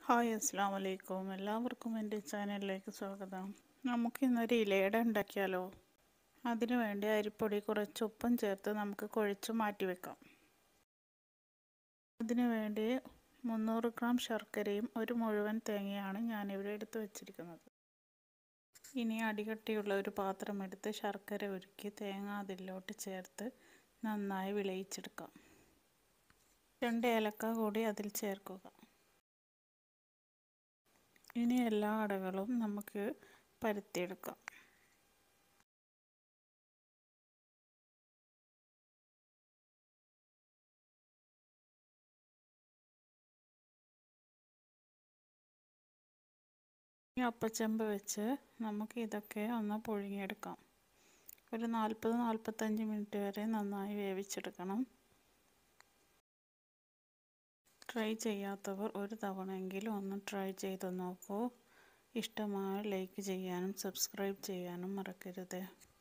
hi അസ്സാം വലൈക്കും എല്ലാവർക്കും എൻ്റെ ചാനലിലേക്ക് സ്വാഗതം നമുക്ക് ഇന്നൊരു ഇലയുടെ ഉണ്ടാക്കിയാലോ അതിനു വേണ്ടി അരിപ്പൊടി കുറച്ച് ഉപ്പും ചേർത്ത് നമുക്ക് കുഴച്ച് മാറ്റി വെക്കാം അതിനു വേണ്ടി മുന്നൂറ് ഗ്രാം ശർക്കരയും ഒരു മുഴുവൻ തേങ്ങയാണ് ഞാനിവിടെ എടുത്ത് വച്ചിരിക്കുന്നത് ഇനി അടികട്ടിയുള്ള ഒരു പാത്രം എടുത്ത് ശർക്കര ഉരുക്കി തേങ്ങ അതിലോട്ട് ചേർത്ത് നന്നായി വിളയിച്ചെടുക്കാം രണ്ട് ഏലക്ക കൂടി അതിൽ ചേർക്കുക ഇനി എല്ലാ അടകളും നമുക്ക് പരത്തിയെടുക്കാം ഈ അപ്പച്ചെമ്പ് വെച്ച് നമുക്ക് ഇതൊക്കെ ഒന്ന് പുഴുങ്ങിയെടുക്കാം ഒരു നാൽപ്പത് നാൽപ്പത്തഞ്ച് മിനിറ്റ് വരെ നന്നായി വേവിച്ചെടുക്കണം ട്രൈ ചെയ്യാത്തവർ ഒരു തവണയെങ്കിലും ഒന്ന് ട്രൈ ചെയ്ത് നോക്കൂ ഇഷ്ടമായ ലൈക്ക് ചെയ്യാനും സബ്സ്ക്രൈബ് ചെയ്യാനും മറക്കരുത്